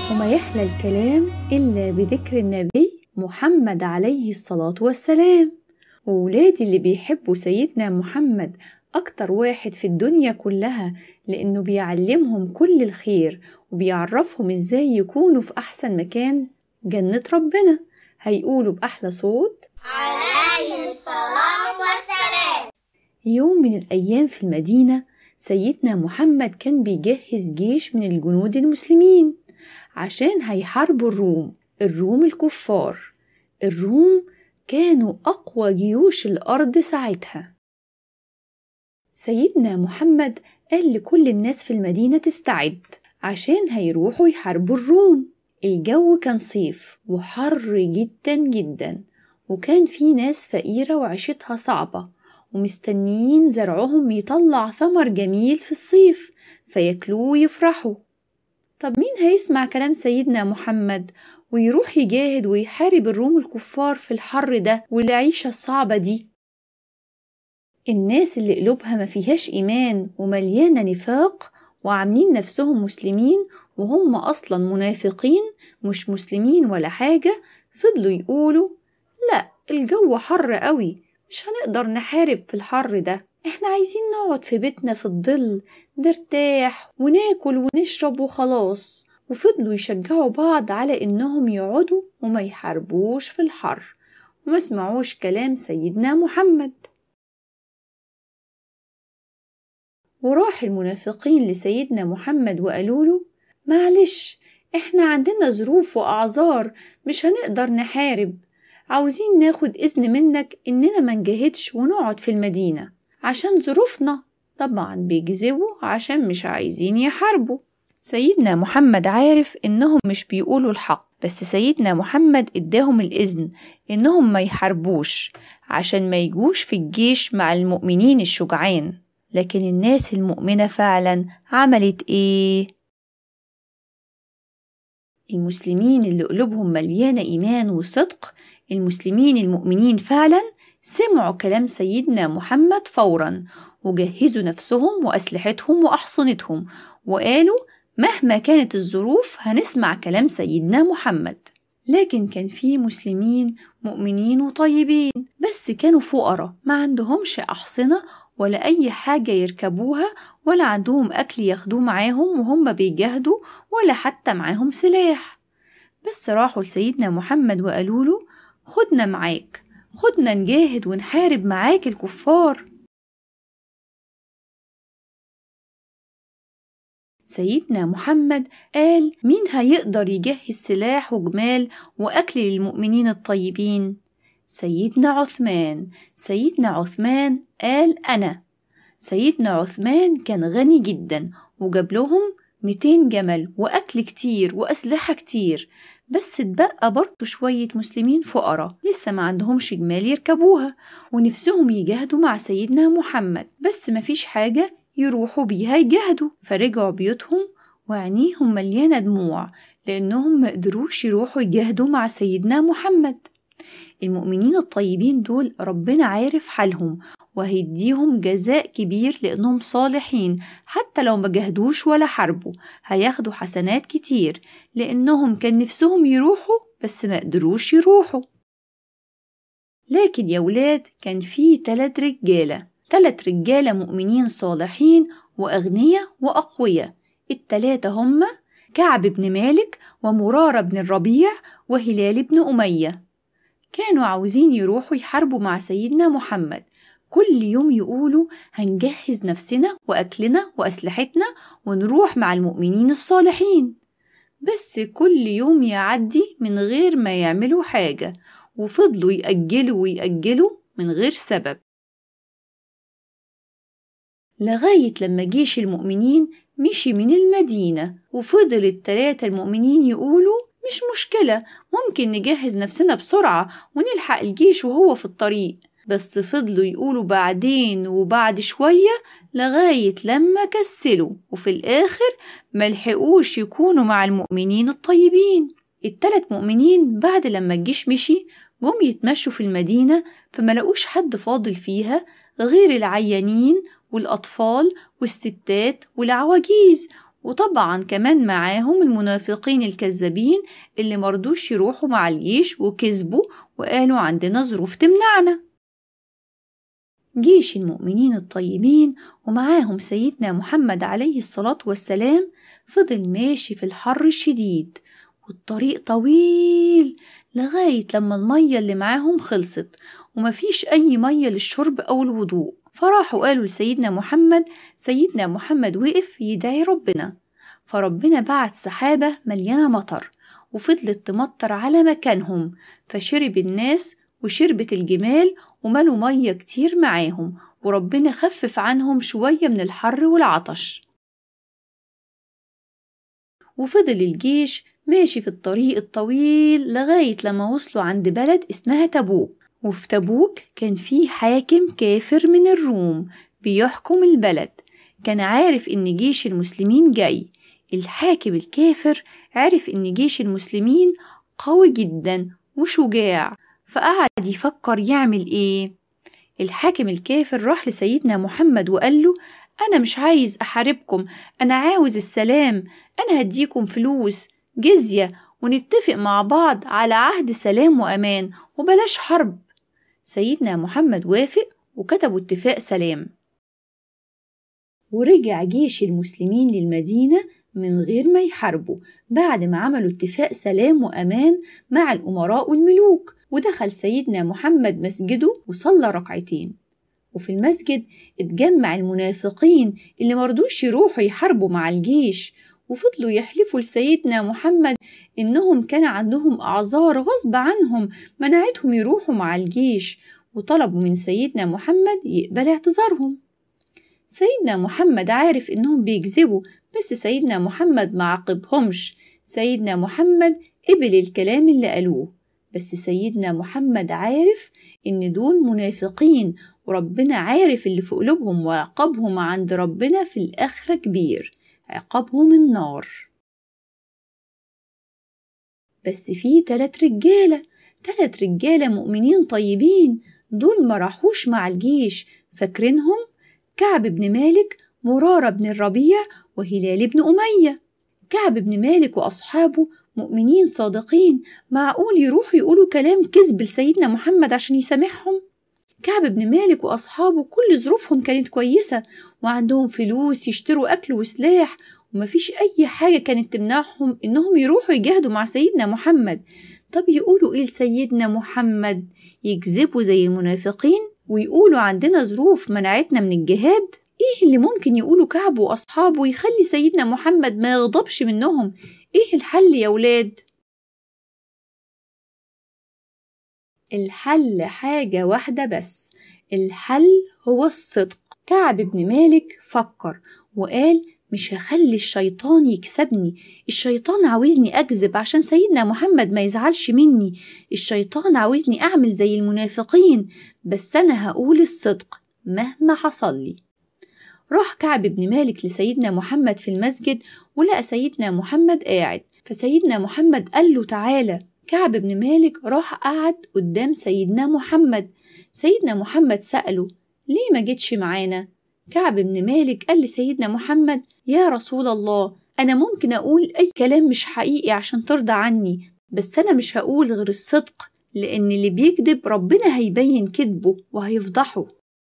وما يحلى الكلام إلا بذكر النبي محمد عليه الصلاة والسلام وولادي اللي بيحبوا سيدنا محمد أكتر واحد في الدنيا كلها لأنه بيعلمهم كل الخير وبيعرفهم إزاي يكونوا في أحسن مكان جنة ربنا هيقولوا بأحلى صوت عليه الصلاة والسلام يوم من الأيام في المدينة سيدنا محمد كان بيجهز جيش من الجنود المسلمين عشان هيحاربوا الروم الروم الكفار الروم كانوا أقوى جيوش الأرض ساعتها سيدنا محمد قال لكل الناس في المدينة تستعد عشان هيروحوا يحاربوا الروم الجو كان صيف وحر جدا جدا وكان في ناس فقيرة وعيشتها صعبة ومستنيين زرعهم يطلع ثمر جميل في الصيف فياكلوه ويفرحوا طب مين هيسمع كلام سيدنا محمد ويروح يجاهد ويحارب الروم الكفار في الحر ده والعيشة الصعبة دي الناس اللي قلوبها ما فيهاش إيمان ومليانة نفاق وعاملين نفسهم مسلمين وهم أصلا منافقين مش مسلمين ولا حاجة فضلوا يقولوا لا الجو حر قوي مش هنقدر نحارب في الحر ده احنا عايزين نقعد في بيتنا في الظل نرتاح وناكل ونشرب وخلاص وفضلوا يشجعوا بعض على انهم يقعدوا وما يحاربوش في الحر وما سمعوش كلام سيدنا محمد وراح المنافقين لسيدنا محمد وقالوا له معلش احنا عندنا ظروف واعذار مش هنقدر نحارب عاوزين ناخد اذن منك اننا ما نجاهدش ونقعد في المدينه عشان ظروفنا طبعا بيكذبوا عشان مش عايزين يحاربوا سيدنا محمد عارف انهم مش بيقولوا الحق بس سيدنا محمد اداهم الاذن انهم ما يحاربوش عشان ما يجوش في الجيش مع المؤمنين الشجعان لكن الناس المؤمنة فعلا عملت ايه؟ المسلمين اللي قلوبهم مليانة إيمان وصدق المسلمين المؤمنين فعلا سمعوا كلام سيدنا محمد فورا وجهزوا نفسهم وأسلحتهم وأحصنتهم وقالوا مهما كانت الظروف هنسمع كلام سيدنا محمد لكن كان في مسلمين مؤمنين وطيبين بس كانوا فقراء ما عندهمش أحصنة ولا أي حاجة يركبوها ولا عندهم أكل ياخدوه معاهم وهم بيجاهدوا ولا حتى معاهم سلاح بس راحوا لسيدنا محمد وقالوا له خدنا معاك خدنا نجاهد ونحارب معاك الكفار سيدنا محمد قال مين هيقدر يجهز سلاح وجمال وأكل للمؤمنين الطيبين سيدنا عثمان سيدنا عثمان قال أنا سيدنا عثمان كان غني جدا وجاب لهم 200 جمل وأكل كتير وأسلحة كتير بس اتبقى برضه شوية مسلمين فقراء لسه ما عندهمش جمال يركبوها ونفسهم يجاهدوا مع سيدنا محمد بس مفيش حاجة يروحوا بيها يجاهدوا فرجعوا بيوتهم وعينيهم مليانة دموع لأنهم مقدروش يروحوا يجاهدوا مع سيدنا محمد المؤمنين الطيبين دول ربنا عارف حالهم وهيديهم جزاء كبير لأنهم صالحين حتى لو ما جهدوش ولا حاربوا هياخدوا حسنات كتير لأنهم كان نفسهم يروحوا بس ما قدروش يروحوا لكن يا ولاد كان في تلات رجالة تلات رجالة مؤمنين صالحين وأغنياء وأقوياء التلاتة هما كعب بن مالك ومرارة بن الربيع وهلال بن أمية كانوا عاوزين يروحوا يحاربوا مع سيدنا محمد كل يوم يقولوا هنجهز نفسنا وأكلنا وأسلحتنا ونروح مع المؤمنين الصالحين بس كل يوم يعدي من غير ما يعملوا حاجة وفضلوا يأجلوا ويأجلوا من غير سبب لغاية لما جيش المؤمنين مشي من المدينة وفضل التلاتة المؤمنين يقولوا مش مشكلة ممكن نجهز نفسنا بسرعة ونلحق الجيش وهو في الطريق بس فضلوا يقولوا بعدين وبعد شوية لغاية لما كسلوا وفي الآخر ملحقوش يكونوا مع المؤمنين الطيبين التلات مؤمنين بعد لما الجيش مشي جم يتمشوا في المدينة فملقوش حد فاضل فيها غير العيانين والأطفال والستات والعواجيز وطبعا كمان معاهم المنافقين الكذابين اللي مرضوش يروحوا مع الجيش وكذبوا وقالوا عندنا ظروف تمنعنا جيش المؤمنين الطيبين ومعاهم سيدنا محمد عليه الصلاة والسلام فضل ماشي في الحر الشديد والطريق طويل لغاية لما المية اللي معاهم خلصت ومفيش أي مية للشرب أو الوضوء فراحوا قالوا لسيدنا محمد سيدنا محمد وقف يدعي ربنا فربنا بعت سحابة مليانة مطر وفضلت تمطر على مكانهم فشرب الناس وشربت الجمال وملوا مية كتير معاهم وربنا خفف عنهم شوية من الحر والعطش وفضل الجيش ماشي في الطريق الطويل لغاية لما وصلوا عند بلد اسمها تبوك وفي تبوك كان في حاكم كافر من الروم بيحكم البلد كان عارف إن جيش المسلمين جاي الحاكم الكافر عرف إن جيش المسلمين قوي جدا وشجاع فقعد يفكر يعمل إيه الحاكم الكافر راح لسيدنا محمد وقال له أنا مش عايز أحاربكم أنا عاوز السلام أنا هديكم فلوس جزية ونتفق مع بعض على عهد سلام وأمان وبلاش حرب سيدنا محمد وافق وكتبوا اتفاق سلام ورجع جيش المسلمين للمدينة من غير ما يحاربوا بعد ما عملوا اتفاق سلام وأمان مع الأمراء والملوك ودخل سيدنا محمد مسجده وصلى ركعتين وفي المسجد اتجمع المنافقين اللي مرضوش يروحوا يحاربوا مع الجيش وفضلوا يحلفوا لسيدنا محمد إنهم كان عندهم أعذار غصب عنهم منعتهم يروحوا مع الجيش وطلبوا من سيدنا محمد يقبل اعتذارهم سيدنا محمد عارف إنهم بيكذبوا بس سيدنا محمد ما عاقبهمش سيدنا محمد قبل الكلام اللي قالوه بس سيدنا محمد عارف إن دول منافقين وربنا عارف اللي في قلوبهم وعقابهم عند ربنا في الآخرة كبير عقابهم النار بس في تلات رجالة تلات رجالة مؤمنين طيبين دول ما راحوش مع الجيش فاكرينهم كعب بن مالك مرارة بن الربيع وهلال بن أمية كعب بن مالك وأصحابه مؤمنين صادقين معقول يروحوا يقولوا كلام كذب لسيدنا محمد عشان يسامحهم كعب بن مالك وأصحابه كل ظروفهم كانت كويسة وعندهم فلوس يشتروا أكل وسلاح ومفيش أي حاجة كانت تمنعهم إنهم يروحوا يجاهدوا مع سيدنا محمد طب يقولوا إيه لسيدنا محمد يكذبوا زي المنافقين ويقولوا عندنا ظروف منعتنا من الجهاد إيه اللي ممكن يقولوا كعب وأصحابه يخلي سيدنا محمد ما يغضبش منهم إيه الحل يا ولاد؟ الحل حاجة واحدة بس الحل هو الصدق كعب بن مالك فكر وقال مش هخلي الشيطان يكسبني الشيطان عاوزني أكذب عشان سيدنا محمد ما يزعلش مني الشيطان عاوزني أعمل زي المنافقين بس أنا هقول الصدق مهما حصل لي راح كعب بن مالك لسيدنا محمد في المسجد ولقى سيدنا محمد قاعد فسيدنا محمد قال له تعالى كعب بن مالك راح قعد قدام سيدنا محمد سيدنا محمد سأله ليه ما جيتش معانا كعب بن مالك قال لسيدنا محمد يا رسول الله أنا ممكن أقول أي كلام مش حقيقي عشان ترضى عني بس أنا مش هقول غير الصدق لأن اللي بيكذب ربنا هيبين كذبه وهيفضحه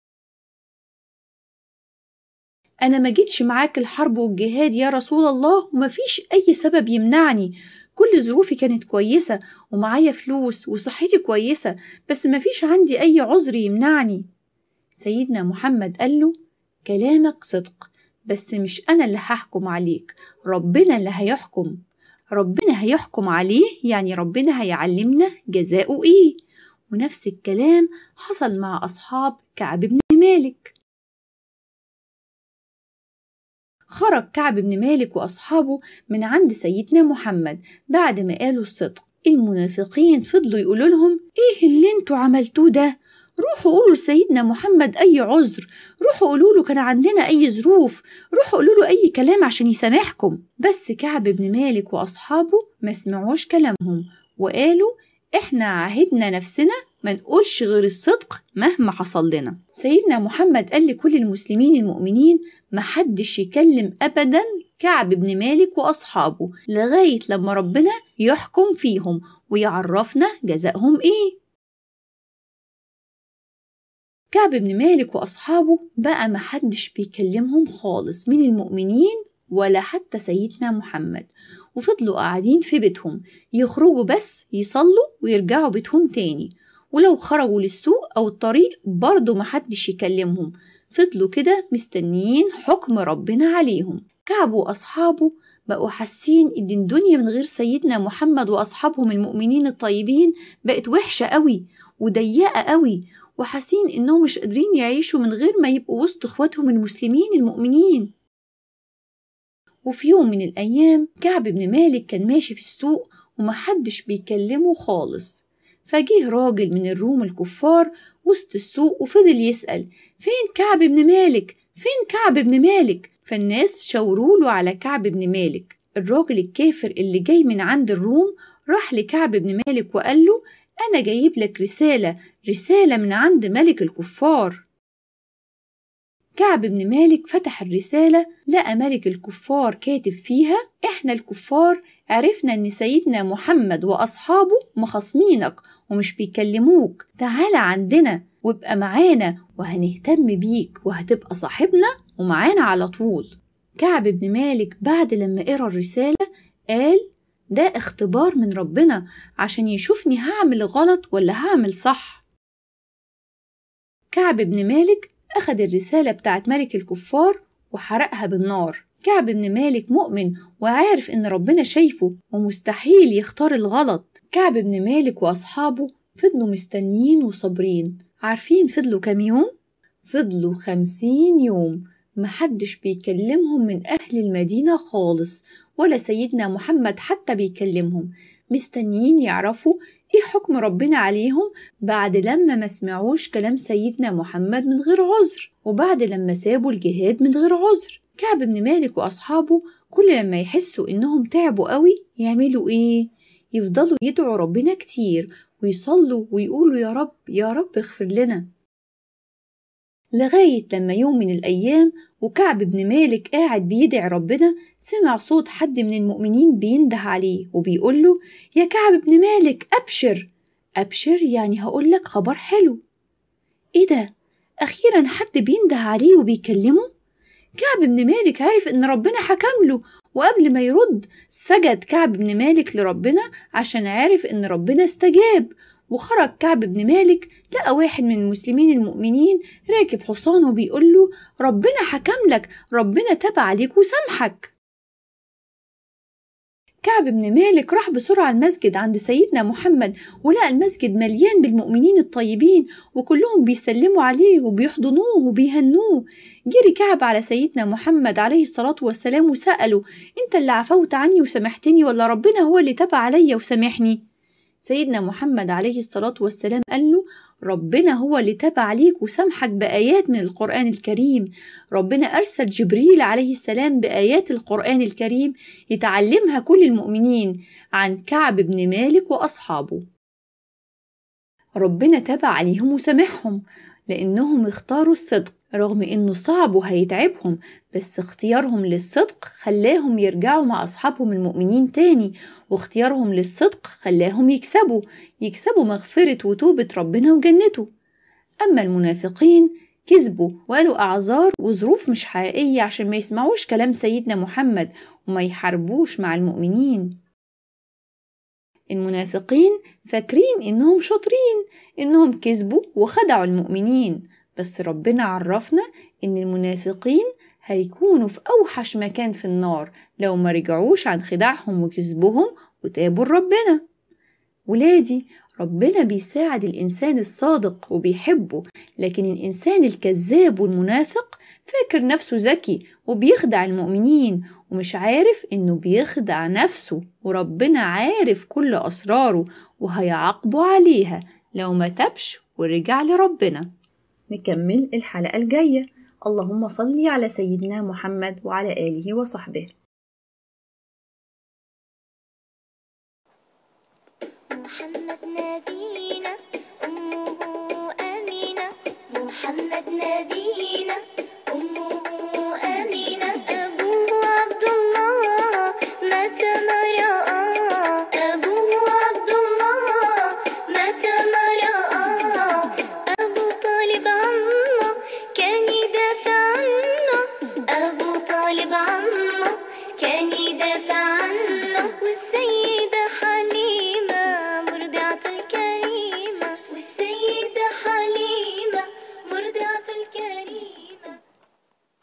أنا ما جيتش معاك الحرب والجهاد يا رسول الله ومفيش أي سبب يمنعني كل ظروفي كانت كويسة ومعايا فلوس وصحتي كويسة بس مفيش عندي أي عذر يمنعني سيدنا محمد قال له كلامك صدق بس مش أنا اللي هحكم عليك ربنا اللي هيحكم ربنا هيحكم عليه يعني ربنا هيعلمنا جزاؤه إيه ونفس الكلام حصل مع أصحاب كعب بن مالك خرج كعب بن مالك وأصحابه من عند سيدنا محمد بعد ما قالوا الصدق المنافقين فضلوا يقولوا لهم ايه اللي انتوا عملتوه ده روحوا قولوا لسيدنا محمد أي عذر روحوا قولوا له كان عندنا أي ظروف روحوا قولوا له أي كلام عشان يسامحكم بس كعب بن مالك وأصحابه ما سمعوش كلامهم وقالوا إحنا عهدنا نفسنا ما نقولش غير الصدق مهما حصل لنا سيدنا محمد قال لكل المسلمين المؤمنين محدش يكلم أبدا كعب بن مالك وأصحابه لغاية لما ربنا يحكم فيهم ويعرفنا جزائهم إيه كعب بن مالك وأصحابه بقى محدش بيكلمهم خالص من المؤمنين ولا حتى سيدنا محمد وفضلوا قاعدين في بيتهم يخرجوا بس يصلوا ويرجعوا بيتهم تاني ولو خرجوا للسوق أو الطريق برضه محدش يكلمهم فضلوا كده مستنيين حكم ربنا عليهم كعب وأصحابه بقوا حاسين إن الدنيا من غير سيدنا محمد وأصحابهم المؤمنين الطيبين بقت وحشة قوي وضيقة قوي وحاسين إنهم مش قادرين يعيشوا من غير ما يبقوا وسط إخواتهم المسلمين المؤمنين وفي يوم من الأيام كعب بن مالك كان ماشي في السوق ومحدش بيكلمه خالص فجه راجل من الروم الكفار وسط السوق وفضل يسأل فين كعب بن مالك فين كعب بن مالك فالناس شاوروا له على كعب بن مالك الراجل الكافر اللي جاي من عند الروم راح لكعب بن مالك وقال له أنا جايب لك رسالة رسالة من عند ملك الكفار كعب بن مالك فتح الرسالة لقى ملك الكفار كاتب فيها إحنا الكفار عرفنا إن سيدنا محمد وأصحابه مخاصمينك ومش بيكلموك تعال عندنا وابقى معانا وهنهتم بيك وهتبقى صاحبنا ومعانا على طول كعب بن مالك بعد لما قرا الرسالة قال ده اختبار من ربنا عشان يشوفني هعمل غلط ولا هعمل صح كعب بن مالك أخد الرسالة بتاعت ملك الكفار وحرقها بالنار كعب بن مالك مؤمن وعارف إن ربنا شايفه ومستحيل يختار الغلط كعب بن مالك وأصحابه فضلوا مستنيين وصابرين عارفين فضلوا كام يوم؟ فضلوا خمسين يوم محدش بيكلمهم من أهل المدينة خالص ولا سيدنا محمد حتى بيكلمهم مستنيين يعرفوا ايه حكم ربنا عليهم بعد لما ما سمعوش كلام سيدنا محمد من غير عذر وبعد لما سابوا الجهاد من غير عذر كعب بن مالك وأصحابه كل لما يحسوا إنهم تعبوا قوي يعملوا إيه؟ يفضلوا يدعوا ربنا كتير ويصلوا ويقولوا يا رب يا رب اغفر لنا لغاية لما يوم من الأيام وكعب بن مالك قاعد بيدعي ربنا سمع صوت حد من المؤمنين بينده عليه وبيقول له يا كعب بن مالك أبشر أبشر يعني هقول لك خبر حلو إيه ده؟ أخيرا حد بينده عليه وبيكلمه؟ كعب بن مالك عرف إن ربنا حكم له وقبل ما يرد سجد كعب بن مالك لربنا عشان عارف إن ربنا استجاب وخرج كعب بن مالك لقى واحد من المسلمين المؤمنين راكب حصانه وبيقول له ربنا حكم لك ربنا تاب عليك وسامحك كعب بن مالك راح بسرعة المسجد عند سيدنا محمد ولقى المسجد مليان بالمؤمنين الطيبين وكلهم بيسلموا عليه وبيحضنوه وبيهنوه جري كعب على سيدنا محمد عليه الصلاة والسلام وسأله انت اللي عفوت عني وسامحتني ولا ربنا هو اللي تاب عليا وسامحني سيدنا محمد عليه الصلاة والسلام قال له ربنا هو اللي تاب عليك وسامحك بآيات من القرآن الكريم ربنا أرسل جبريل عليه السلام بآيات القرآن الكريم يتعلمها كل المؤمنين عن كعب بن مالك وأصحابه ربنا تاب عليهم وسامحهم لأنهم اختاروا الصدق رغم إنه صعب وهيتعبهم بس اختيارهم للصدق خلاهم يرجعوا مع أصحابهم المؤمنين تاني واختيارهم للصدق خلاهم يكسبوا يكسبوا مغفرة وتوبة ربنا وجنته أما المنافقين كذبوا وقالوا أعذار وظروف مش حقيقية عشان ما يسمعوش كلام سيدنا محمد وما يحاربوش مع المؤمنين المنافقين فاكرين إنهم شاطرين إنهم كذبوا وخدعوا المؤمنين بس ربنا عرفنا إن المنافقين هيكونوا في أوحش مكان في النار لو ما رجعوش عن خداعهم وكذبهم وتابوا لربنا ولادي ربنا بيساعد الإنسان الصادق وبيحبه لكن الإنسان الكذاب والمنافق فاكر نفسه ذكي وبيخدع المؤمنين ومش عارف إنه بيخدع نفسه وربنا عارف كل أسراره وهيعاقبه عليها لو ما تبش ورجع لربنا نكمل الحلقة الجاية اللهم صل على سيدنا محمد وعلى آله وصحبه محمد نبينا أمه أمينة محمد نبينا